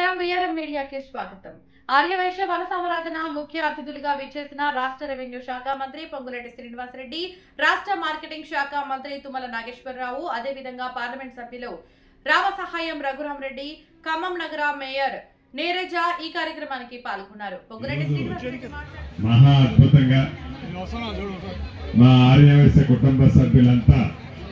నమస్కారం విఆర్ఎం మీడియాకి స్వాగతం ఆర్యవైశ్య వన సంవర్ధన ముఖ్య అతిథులుగా విచ్చేసిన రాష్ట్ర రెవెన్యూ శాఖ మంత్రి పొంగులేటి శ్రీనివాసరెడ్డి రాష్ట్ర మార్కెటింగ్ శాఖ మంత్రి తుమ్మల నాగేశ్వరరావు అదేవిధంగా పార్లమెంట్ సభ్యులు రామసహాయం రఘురాం రెడ్డి ఖమ్మం నగర మేయర్ నీరజ ఈ కార్యక్రమానికి పాల్గొన్నారు పొంగులేటి శ్రీనివాసరెడ్డి మాట్లాడుతూ మహా అద్భుతంగా మా ఆర్యవైశ్య కుటుంబ సభ్యులంతా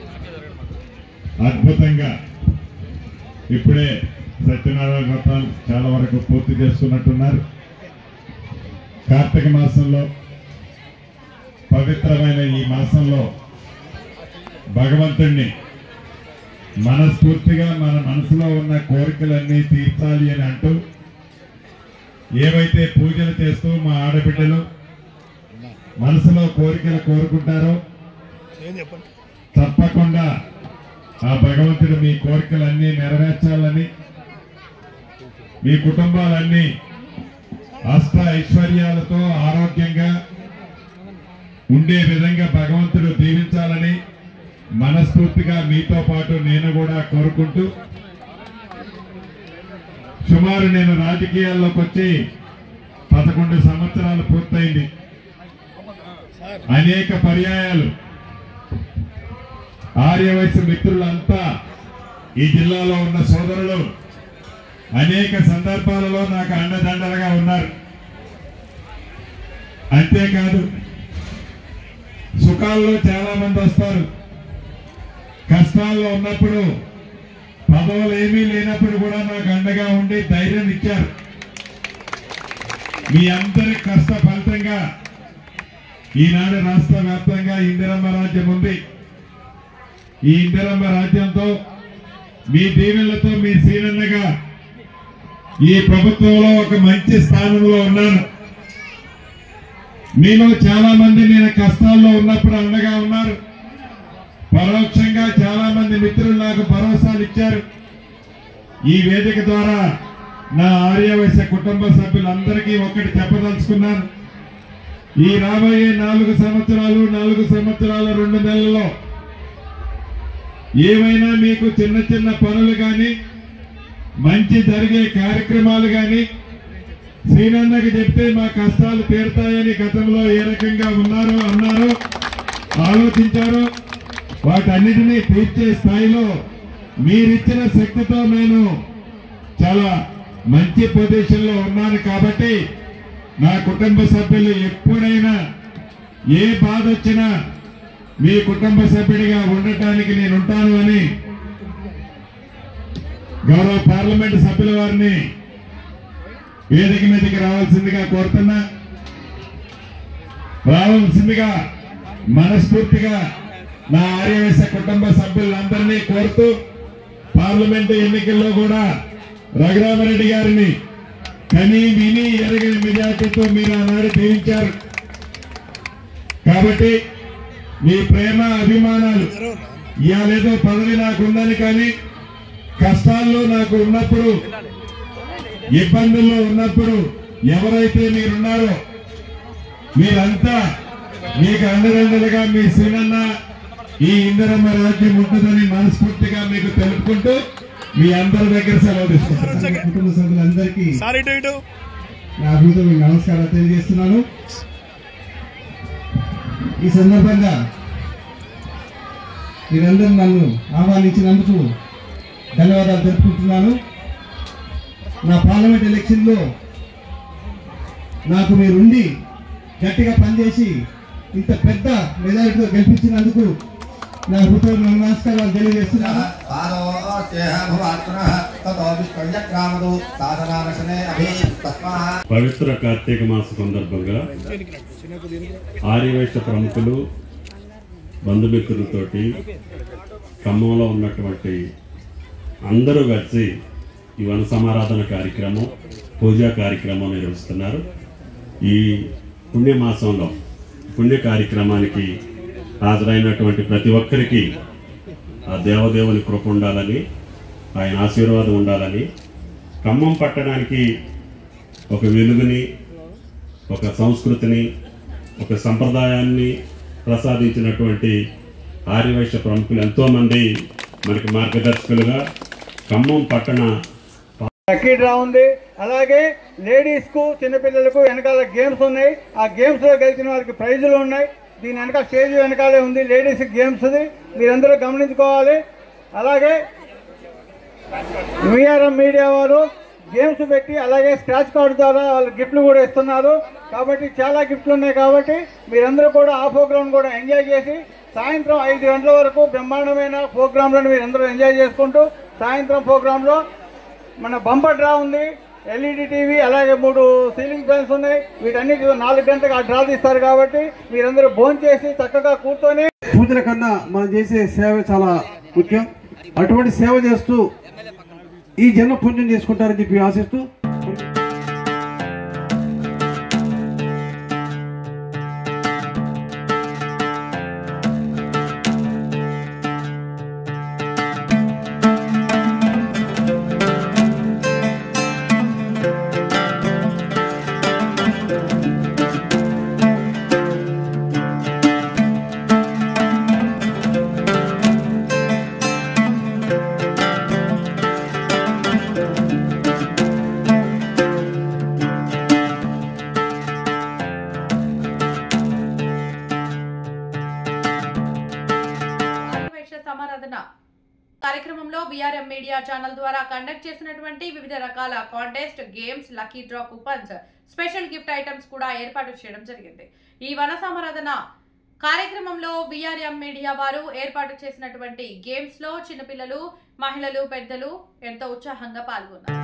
అద్భుతంగా ఇప్పుడే సత్యనారాయణ వ్రతాలు చాలా వరకు పూర్తి చేసుకున్నట్టున్నారు కార్తీక మాసంలో పవిత్రమైన ఈ మాసంలో భగవంతుణ్ణి మనస్ఫూర్తిగా మన మనసులో ఉన్న కోరికలన్నీ తీర్చాలి అని అంటూ ఏవైతే పూజలు చేస్తూ మా ఆడబిడ్డలు మనసులో కోరికలు కోరుకుంటారో తప్పకుండా ఆ భగవంతుడు మీ కోరికలన్నీ నెరవేర్చాలని మీ కుటుంబాలన్నీ అష్ట ఐశ్వర్యాలతో ఆరోగ్యంగా ఉండే విధంగా భగవంతుడు దీవించాలని మనస్ఫూర్తిగా మీతో పాటు నేను కూడా కోరుకుంటూ సుమారు నేను రాజకీయాల్లోకి వచ్చి పదకొండు సంవత్సరాలు పూర్తయింది అనేక పర్యాయాలు ఆర్యవైశ్య మిత్రులంతా ఈ జిల్లాలో ఉన్న సోదరులు అనేక సందర్భాలలో నాకు అండదండలుగా ఉన్నారు అంతేకాదు సుఖాల్లో చాలా మంది వస్తారు కష్టాల్లో ఉన్నప్పుడు పదవులు ఏమీ లేనప్పుడు కూడా నాకు అండగా ఉండి ధైర్యం ఇచ్చారు మీ అందరి కష్ట ఫలితంగా ఈనాడు రాష్ట్ర వ్యాప్తంగా ఇందిరమ్మ రాజ్యం ఉంది ఈ ఇందిరమ్మ రాజ్యంతో మీ దీవెనలతో మీ సీనన్నగా ఈ ప్రభుత్వంలో ఒక మంచి స్థానంలో ఉన్నాను మీలో చాలా మంది నేను కష్టాల్లో ఉన్నప్పుడు అండగా ఉన్నారు పరోక్షంగా చాలా మంది మిత్రులు నాకు భరోసాలు ఇచ్చారు ఈ వేదిక ద్వారా నా ఆర్యవైశ్య కుటుంబ సభ్యులందరికీ ఒకటి చెప్పదలుచుకున్నాను ఈ రాబోయే నాలుగు సంవత్సరాలు నాలుగు సంవత్సరాల రెండు నెలల్లో ఏమైనా మీకు చిన్న చిన్న పనులు కానీ మంచి జరిగే కార్యక్రమాలు కానీ శ్రీనన్నకి చెప్తే మా కష్టాలు తీరుతాయని గతంలో ఏ రకంగా ఉన్నారో అన్నారో ఆలోచించారో వాటన్నిటినీ తీర్చే స్థాయిలో మీరిచ్చిన శక్తితో నేను చాలా మంచి పొజిషన్లో ఉన్నాను కాబట్టి నా కుటుంబ సభ్యులు ఎప్పుడైనా ఏ బాధ వచ్చినా మీ కుటుంబ సభ్యుడిగా ఉండటానికి నేను ఉంటాను అని గౌరవ పార్లమెంట్ సభ్యుల వారిని వేదిక మీదకి రావాల్సిందిగా కోరుతున్నా రావాల్సిందిగా మనస్ఫూర్తిగా నా ఆర్యవేశ కుటుంబ సభ్యులందరినీ కోరుతూ పార్లమెంటు ఎన్నికల్లో కూడా రఘురామరెడ్డి గారిని కని విని ఎరగని మెజార్టీతో మీరు ఆనాడు దీవించారు కాబట్టి మీ ప్రేమ అభిమానాలు ఇవాళేదో పదవి నాకు ఉందని కానీ కష్టాల్లో నాకు ఉన్నప్పుడు ఇబ్బందుల్లో ఉన్నప్పుడు ఎవరైతే మీరున్నారో మీరంతా మీకు అండదండలుగా మీ సీనన్న ఈ ఇందిరమ్మ రాజ్యం ఉంటుందని మనస్ఫూర్తిగా మీకు తెలుపుకుంటూ మీ అందరి దగ్గర సెలవు తీసుకుంటాను కుటుంబ సభ్యులందరికీ సార్ ఇటు ఇటు నా అభివృద్ధి నమస్కారాలు తెలియజేస్తున్నాను ఈ సందర్భంగా మీరందరూ నన్ను ఆహ్వానించినందుకు ధన్యవాదాలు తెలుపుకుంటున్నాను నా పార్లమెంట్ ఎలక్షన్లో నాకు మీరుండి గట్టిగా పనిచేసి ఇంత పెద్ద మెజారిటీతో గెలిపించినందుకు నా హృదయ నమస్కారాలు తెలియజేస్తున్నాను పవిత్ర కార్తీక మాస సందర్భంగా ఆర్యవైశ్య ప్రముఖులు బంధుమిత్రులతోటి ఖమ్మంలో ఉన్నటువంటి అందరూ కలిసి ఈ వన సమారాధన కార్యక్రమం పూజా కార్యక్రమం నిర్వహిస్తున్నారు ఈ పుణ్యమాసంలో పుణ్య కార్యక్రమానికి హాజరైనటువంటి ప్రతి ఒక్కరికి ఆ దేవదేవుని కృప ఉండాలని ఆయన ఆశీర్వాదం ఉండాలని ఖమ్మం పట్టణానికి ఒక వెలుగుని ఒక సంస్కృతిని ఒక సంప్రదాయాన్ని ప్రసాదించినటువంటి ఆర్యవైశ్య ప్రముఖులు ఎంతోమంది మనకి మార్గదర్శకులుగా ఖమ్మం పట్టణ లక్కీ డ్రా ఉంది అలాగే లేడీస్ కు చిన్నపిల్లలకు వెనకాల గేమ్స్ ఉన్నాయి ఆ గేమ్స్ లో గెలిచిన వారికి ప్రైజులు ఉన్నాయి దీని వెనకాల స్టేజ్ వెనకాలే ఉంది లేడీస్ గేమ్స్ మీరందరూ గమనించుకోవాలి అలాగే విఆర్ఎం మీడియా వారు గేమ్స్ పెట్టి అలాగే స్క్రాచ్ కార్డు ద్వారా వాళ్ళు గిఫ్ట్లు కూడా ఇస్తున్నారు కాబట్టి చాలా గిఫ్ట్లు ఉన్నాయి కాబట్టి మీరందరూ కూడా ఆ ప్రోగ్రామ్ కూడా ఎంజాయ్ చేసి సాయంత్రం ఐదు గంటల వరకు బ్రహ్మాండమైన ప్రోగ్రాంలను మీరందరూ ఎంజాయ్ చేసుకుంటూ సాయంత్రం ప్రోగ్రాంలో మన బంపర్ డ్రా ఉంది ఎల్ఈడి టీవీ అలాగే మూడు సీలింగ్ ఫ్యాన్స్ ఉన్నాయి వీటన్నిటి నాలుగు గంటలకు ఆ డ్రా తీస్తారు కాబట్టి మీరందరూ భోజనం చేసి చక్కగా కూర్చొని పూజల కన్నా మనం చేసే సేవ చాలా ముఖ్యం అటువంటి సేవ చేస్తూ ఈ జన్మ పుణ్యం చేసుకుంటారని చెప్పి ఆశిస్తూ ఆర్యవైశ్య సమారాధన కార్యక్రమంలో విఆర్ఎం మీడియా ఛానల్ ద్వారా కండక్ట్ చేసినటువంటి వివిధ రకాల contest games lucky draw coupons special gift items కూడా ఏర్పాటు చేయడం జరిగింది ఈ వన సమారాధన కార్యక్రమంలో విఆర్ఎం మీడియా వారు ఏర్పాటు చేసినటువంటి గేమ్స్ లో చిన్నపిల్లలు మహిళలు పెద్దలు ఎంతో ఉత్సాహంగా పాల్గొన్నారు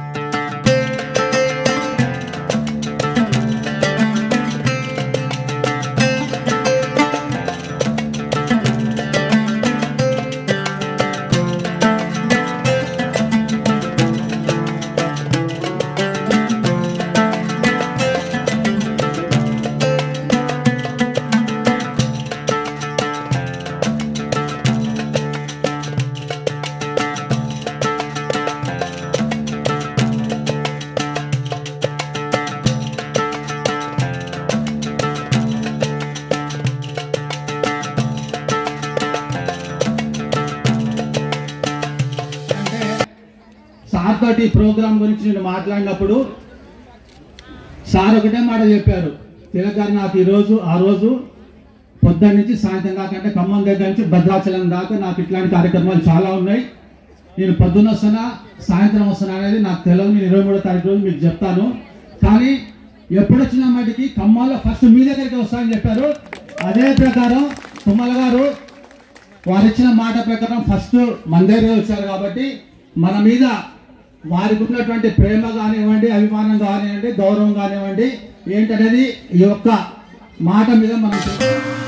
అంటే సార్ తోటి ప్రోగ్రామ్ గురించి నేను మాట్లాడినప్పుడు సార్ ఒకటే మాట చెప్పారు తిలక్ గారు నాకు ఈరోజు ఆ రోజు పొద్దున్న నుంచి సాయంత్రం దాకా అంటే ఖమ్మం దగ్గర నుంచి భద్రాచలం దాకా నాకు ఇట్లాంటి కార్యక్రమాలు చాలా ఉన్నాయి నేను పొద్దున్న వస్తున్నా సాయంత్రం వస్తున్నా అనేది నాకు తెలియదు నేను ఇరవై మూడో తారీఖు రోజు మీకు చెప్తాను కానీ ఎప్పుడు వచ్చిన మటుకి ఖమ్మంలో ఫస్ట్ మీ దగ్గరికి వస్తానని చెప్పారు అదే ప్రకారం తుమ్మల గారు వారు ఇచ్చిన మాట ప్రకారం ఫస్ట్ మన దగ్గరే వచ్చారు కాబట్టి మన మీద వారికి ఉన్నటువంటి ప్రేమ కానివ్వండి అభిమానం కానివ్వండి గౌరవం కానివ్వండి ఏంటనేది ఈ యొక్క మాట మీద మనం